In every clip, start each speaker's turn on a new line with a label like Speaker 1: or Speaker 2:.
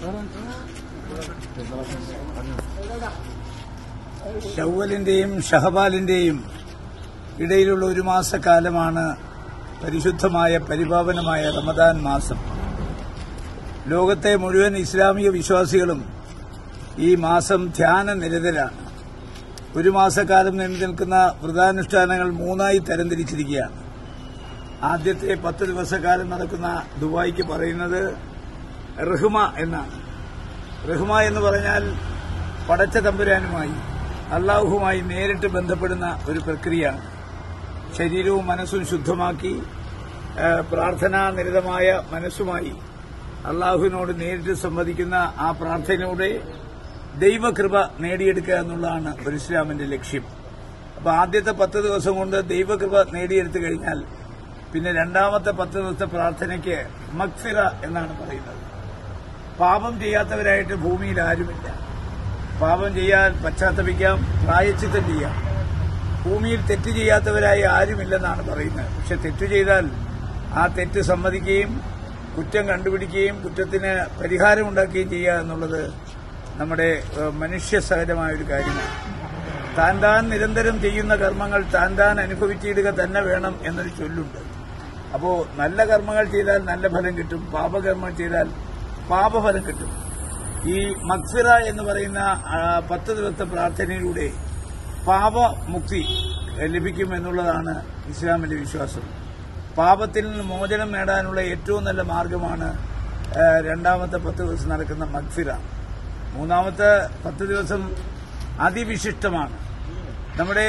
Speaker 1: ഷവ്വലിന്റെയും ഷഹബാലിന്റെയും ഇടയിലുള്ള ഒരു മാസക്കാലമാണ് പരിശുദ്ധമായ പരിപാവനമായ റമദാൻ മാസം ലോകത്തെ മുഴുവൻ ഇസ്ലാമിക വിശ്വാസികളും ഈ മാസം ധ്യാന നിരതരാണ് ഒരു മാസക്കാലം നീണ്ടു നിൽക്കുന്ന വ്രതാനുഷ്ഠാനങ്ങൾ മൂന്നായി തരംതിരിച്ചിരിക്കുകയാണ് ആദ്യത്തെ പത്ത് ദിവസക്കാലം നടക്കുന്ന ദുബായിക്ക് പറയുന്നത് റഹ്മ എന്നാണ് റഹ്മ എന്ന് പറഞ്ഞാൽ പടച്ച തമ്പുരാനുമായി അള്ളാഹുമായി നേരിട്ട് ബന്ധപ്പെടുന്ന ഒരു പ്രക്രിയയാണ് ശരീരവും മനസ്സും ശുദ്ധമാക്കി ആ, പ്രാർത്ഥനാ നിരതമായ മനസ്സുമായി അള്ളാഹുവിനോട് നേരിട്ട് സംവദിക്കുന്ന ആ പ്രാർത്ഥനയിലൂടെ ദൈവകൃപ നേടിയെടുക്കുക എന്നുള്ളതാണ് ഒരു ഇസ്ലാമിന്റെ ലക്ഷ്യം അപ്പൊ ആദ്യത്തെ പത്ത് ദിവസം കൊണ്ട് ദൈവകൃപ നേടിയെടുത്തു കഴിഞ്ഞാൽ പിന്നെ രണ്ടാമത്തെ പത്ത് ദിവസത്തെ പ്രാർത്ഥനയ്ക്ക് മക്ഫിറ എന്നാണ് പറയുന്നത് പാപം ചെയ്യാത്തവരായിട്ട് ഭൂമിയിൽ ആരുമില്ല പാപം ചെയ്യാൻ പശ്ചാത്തപിക്കാം പ്രായച്ചിത്തം ചെയ്യാം ഭൂമിയിൽ തെറ്റ് ചെയ്യാത്തവരായി ആരുമില്ലെന്നാണ് പറയുന്നത് പക്ഷെ തെറ്റ് ചെയ്താൽ ആ തെറ്റ് സമ്മതിക്കുകയും കുറ്റം കണ്ടുപിടിക്കുകയും കുറ്റത്തിന് പരിഹാരമുണ്ടാക്കുകയും ചെയ്യുക എന്നുള്ളത് നമ്മുടെ ഏഹ്, മനുഷ്യ സഹജമായ ഒരു കാര്യമാണ് താൻ താൻ നിരന്തരം ചെയ്യുന്ന കർമ്മങ്ങൾ താൻ താൻ അനുഭവിച്ചിടുക തന്നെ വേണം എന്നൊരു ചൊല്ലുണ്ട് അപ്പോ നല്ല കർമ്മങ്ങൾ ചെയ്താൽ നല്ല ഫലം കിട്ടും പാപകർമ്മം ചെയ്താൽ പാപഫലം കിട്ടും ഈ മക്സിറ എന്ന് പറയുന്ന ആ, പത്ത് ദിവസത്തെ പ്രാർത്ഥനയിലൂടെ പാപമുക്തി ലഭിക്കും എന്നുള്ളതാണ് ഇസ്ലാമിന്റെ വിശ്വാസം പാപത്തിൽ നിന്ന് മോചനം നേടാനുള്ള ഏറ്റവും നല്ല മാർഗമാണ് ആ, രണ്ടാമത്തെ പത്ത് ദിവസം നടക്കുന്ന മക്ഫിറ മൂന്നാമത്തെ പത്ത് ദിവസം അതിവിശിഷ്ടമാണ് നമ്മുടെ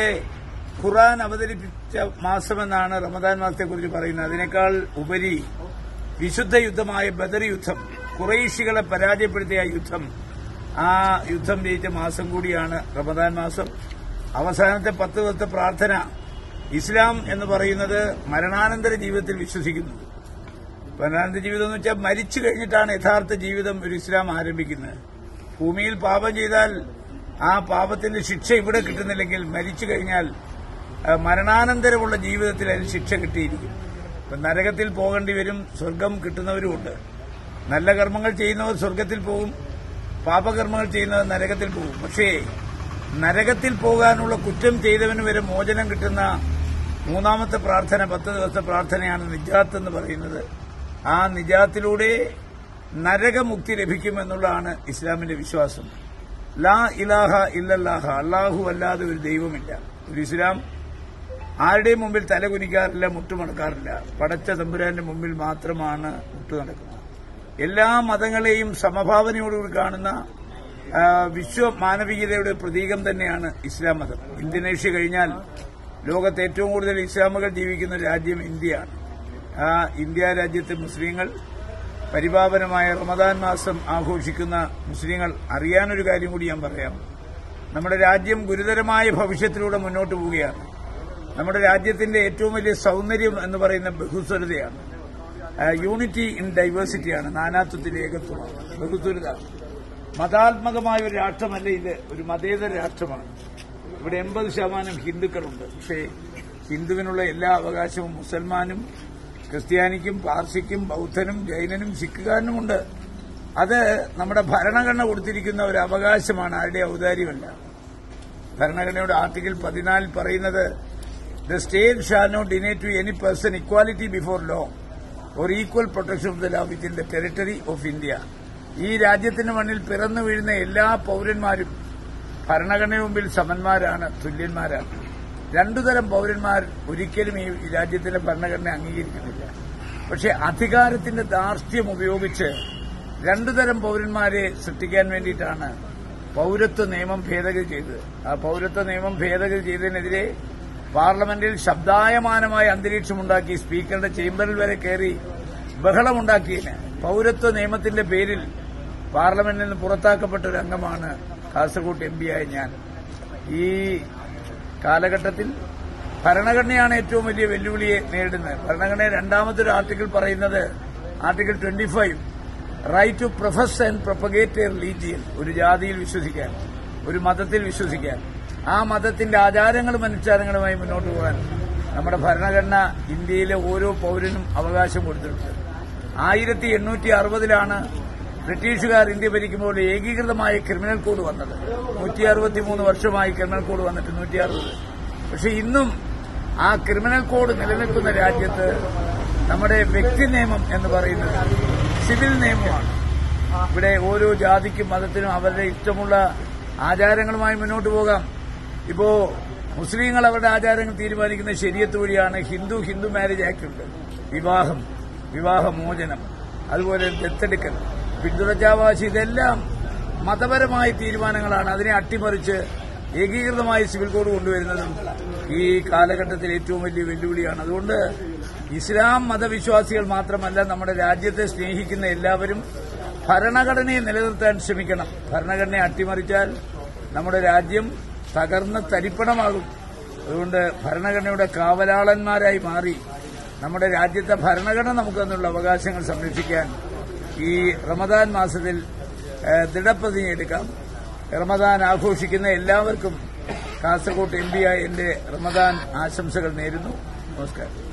Speaker 1: ഖുറാൻ അവതരിപ്പിച്ച മാസമെന്നാണ് റമദാൻ മാസത്തെക്കുറിച്ച് പറയുന്നത് അതിനേക്കാൾ ഉപരി വിശുദ്ധ യുദ്ധമായ ബദർ യുദ്ധം കുറേശികളെ പരാജയപ്പെടുത്തിയ ആ യുദ്ധം ആ യുദ്ധം ജയിച്ച മാസം കൂടിയാണ് റമദാൻ മാസം അവസാനത്തെ പത്ത് ദിവസത്തെ പ്രാർത്ഥന ഇസ്ലാം എന്ന് പറയുന്നത് മരണാനന്തര ജീവിതത്തിൽ വിശ്വസിക്കുന്നു മരണാനന്തര ജീവിതം എന്ന് വെച്ചാൽ മരിച്ചു കഴിഞ്ഞിട്ടാണ് യഥാർത്ഥ ജീവിതം ഒരു ഇസ്ലാം ആരംഭിക്കുന്നത് ഭൂമിയിൽ പാപം ചെയ്താൽ ആ പാപത്തിന്റെ ശിക്ഷ ഇവിടെ കിട്ടുന്നില്ലെങ്കിൽ മരിച്ചു കഴിഞ്ഞാൽ ആ, മരണാനന്തരമുള്ള ജീവിതത്തിൽ അതിന് ശിക്ഷ കിട്ടിയിരിക്കും ഇപ്പൊ നരകത്തിൽ പോകേണ്ടി വരും സ്വർഗം കിട്ടുന്നവരുമുണ്ട് നല്ല കർമ്മങ്ങൾ ചെയ്യുന്നവർ സ്വർഗത്തിൽ പോകും പാപകർമ്മങ്ങൾ ചെയ്യുന്നവർ നരകത്തിൽ പോകും പക്ഷേ നരകത്തിൽ പോകാനുള്ള കുറ്റം ചെയ്തവന് വരെ മോചനം കിട്ടുന്ന മൂന്നാമത്തെ പ്രാർത്ഥന പത്ത് ദിവസത്തെ പ്രാർത്ഥനയാണ് നിജാത്ത് എന്ന് പറയുന്നത് ആ നിജാത്തിലൂടെ നരകമുക്തി ലഭിക്കുമെന്നുള്ളതാണ് ഇസ്ലാമിന്റെ വിശ്വാസം ലാ ഇലാഹ ഇല്ലല്ലാഹ അള്ളാഹു അല്ലാതെ ഒരു ദൈവമില്ല ഒരു ഇസ്ലാം ആരുടെയും മുമ്പിൽ തലകുനിക്കാറില്ല മുട്ടുമടക്കാറില്ല പടച്ച തമ്പുരാന്റെ മുമ്പിൽ മാത്രമാണ് മുട്ടു നടക്കുന്നത് എല്ലാ മതങ്ങളെയും സമഭാവനയോടുകൂടി കാണുന്ന ആ, വിശ്വ മാനവികതയുടെ പ്രതീകം തന്നെയാണ് ഇസ്ലാം മതം ഇന്തോനേഷ്യ കഴിഞ്ഞാൽ ലോകത്ത് ഏറ്റവും കൂടുതൽ ഇസ്ലാമുകൾ ജീവിക്കുന്ന രാജ്യം ഇന്ത്യയാണ് ആ ഇന്ത്യ രാജ്യത്തെ മുസ്ലിങ്ങൾ പരിപാവനമായ റമദാൻ മാസം ആഘോഷിക്കുന്ന മുസ്ലിങ്ങൾ അറിയാനൊരു കാര്യം കൂടി ഞാൻ പറയാം നമ്മുടെ രാജ്യം ഗുരുതരമായ ഭവിഷ്യത്തിലൂടെ മുന്നോട്ട് പോവുകയാണ് നമ്മുടെ രാജ്യത്തിന്റെ ഏറ്റവും വലിയ സൗന്ദര്യം എന്ന് പറയുന്ന ബഹുസ്വരതയാണ് യൂണിറ്റി ഇൻ ഡൈവേഴ്സിറ്റിയാണ് നാനാത്വത്തിൽ ഏകത്വമാണ് ബഹുസ്വരത മതാത്മകമായ ഒരു രാഷ്ട്രമല്ല ഇത് ഒരു മതേതര രാഷ്ട്രമാണ് ഇവിടെ എൺപത് ശതമാനം ഹിന്ദുക്കളുണ്ട് പക്ഷേ ഹിന്ദുവിനുള്ള എല്ലാ അവകാശവും മുസൽമാനും ക്രിസ്ത്യാനിക്കും പാർസിക്കും ബൗദ്ധനും ജൈനനും സിഖുകാരനുമുണ്ട് അത് നമ്മുടെ ഭരണഘടന കൊടുത്തിരിക്കുന്ന ഒരു അവകാശമാണ് ആരുടെ ഔദാര്യമല്ല ഭരണഘടനയുടെ ആർട്ടിക്കിൾ പതിനാലിൽ പറയുന്നത് the state shall not deny to any person equality before law or equal protection of the law within the territory of India ഈ രാജ്യത്തിന് മണ്ണിൽ പിറന്നു വീഴുന്ന എല്ലാ പൌരന്മാരും ഭരണഘടന മുമ്പിൽ സമന്മാരാണ് തുല്യന്മാരാണ് രണ്ടുതരം പൌരന്മാർ ഒരിക്കലും ഈ രാജ്യത്തിന്റെ ഭരണഘടന അംഗീകരിക്കുന്നില്ല പക്ഷെ അധികാരത്തിന്റെ ധാർഷ്ട്യം ഉപയോഗിച്ച് രണ്ടുതരം പൌരന്മാരെ സൃഷ്ടിക്കാൻ വേണ്ടിയിട്ടാണ് പൌരത്വ നിയമം ഭേദഗതി ചെയ്തത് ആ പൌരത്വ നിയമം ഭേദഗതി ചെയ്തതിനെതിരെ പാർലമെന്റിൽ ശബ്ദായമാനമായ അന്തരീക്ഷമുണ്ടാക്കി സ്പീക്കറുടെ ചേംബറിൽ വരെ കയറി ബഹളമുണ്ടാക്കിയതിന് പൌരത്വ നിയമത്തിന്റെ പേരിൽ പാർലമെന്റിൽ നിന്ന് പുറത്താക്കപ്പെട്ട ഒരു അംഗമാണ് കാസർകോട്ട് എം പിയായ ഞാൻ ഈ കാലഘട്ടത്തിൽ ഭരണഘടനയാണ് ഏറ്റവും വലിയ വെല്ലുവിളിയെ നേരിടുന്നത് ഭരണഘടന രണ്ടാമത്തെ ഒരു ആർട്ടിക്കിൾ പറയുന്നത് article twenty five right to profess and propagate a religion ഒരു ജാതിയിൽ വിശ്വസിക്കാൻ ഒരു മതത്തിൽ വിശ്വസിക്കാൻ ആ മതത്തിന്റെ ആചാരങ്ങളും അനുഷ്ഠാനങ്ങളുമായി മുന്നോട്ട് പോകാൻ നമ്മുടെ ഭരണഘടന ഇന്ത്യയിലെ ഓരോ പൌരനും അവകാശം കൊടുത്തിട്ടുണ്ട് ആയിരത്തി എണ്ണൂറ്റി അറുപതിലാണ് ബ്രിട്ടീഷുകാർ ഇന്ത്യ ഭരിക്കുമ്പോൾ ഏകീകൃതമായ ക്രിമിനൽ കോഡ് വന്നത് നൂറ്റി അറുപത്തിമൂന്ന് വർഷമായി ക്രിമിനൽ കോഡ് വന്നിട്ട് നൂറ്റി അറുപത് പക്ഷെ ഇന്നും ആ ക്രിമിനൽ കോഡ് നിലനിൽക്കുന്ന രാജ്യത്ത് നമ്മുടെ വ്യക്തി നിയമം എന്ന് പറയുന്നത് സിവിൽ നിയമമാണ് ഇവിടെ ഓരോ ജാതിക്കും മതത്തിനും അവരുടെ ഇഷ്ടമുള്ള ആചാരങ്ങളുമായി മുന്നോട്ട് പോകാം ഇപ്പോ മുസ്ലിങ്ങൾ അവരുടെ ആചാരങ്ങൾ തീരുമാനിക്കുന്ന ശരീരത്ത് വഴിയാണ് ഹിന്ദു ഹിന്ദു മാരേജ് ആക്ട് ഉണ്ട് വിവാഹം വിവാഹമോചനം അതുപോലെ ദത്തെടുക്കൽ പിന്തുടർച്ചാവകാശം ഇതെല്ലാം മതപരമായ തീരുമാനങ്ങളാണ് അതിനെ അട്ടിമറിച്ച് ഏകീകൃതമായി സിവിൽ കോഡ് കൊണ്ടുവരുന്നതും ഈ കാലഘട്ടത്തിൽ ഏറ്റവും വലിയ വെല്ലുവിളിയാണ് അതുകൊണ്ട് ഇസ്ലാം മതവിശ്വാസികൾ മാത്രമല്ല നമ്മുടെ രാജ്യത്തെ സ്നേഹിക്കുന്ന എല്ലാവരും ഭരണഘടനയെ നിലനിർത്താൻ ശ്രമിക്കണം ഭരണഘടനയെ അട്ടിമറിച്ചാൽ നമ്മുടെ രാജ്യം തകർന്ന് തരിപ്പണമാകും അതുകൊണ്ട് ഭരണഘടനയുടെ കാവലാളന്മാരായി മാറി നമ്മുടെ രാജ്യത്തെ ഭരണഘടന നമുക്ക് തന്നുള്ള അവകാശങ്ങൾ സംരക്ഷിക്കാൻ ഈ റമദാൻ മാസത്തിൽ ഏഹ്, ദൃഢപ്രതിജ്ഞ എടുക്കാം റമദാൻ ആഘോഷിക്കുന്ന എല്ലാവർക്കും കാസർകോട്ട് എം പിയായ എന്റെ റമദാൻ ആശംസകൾ നേരുന്നു നമസ്കാരം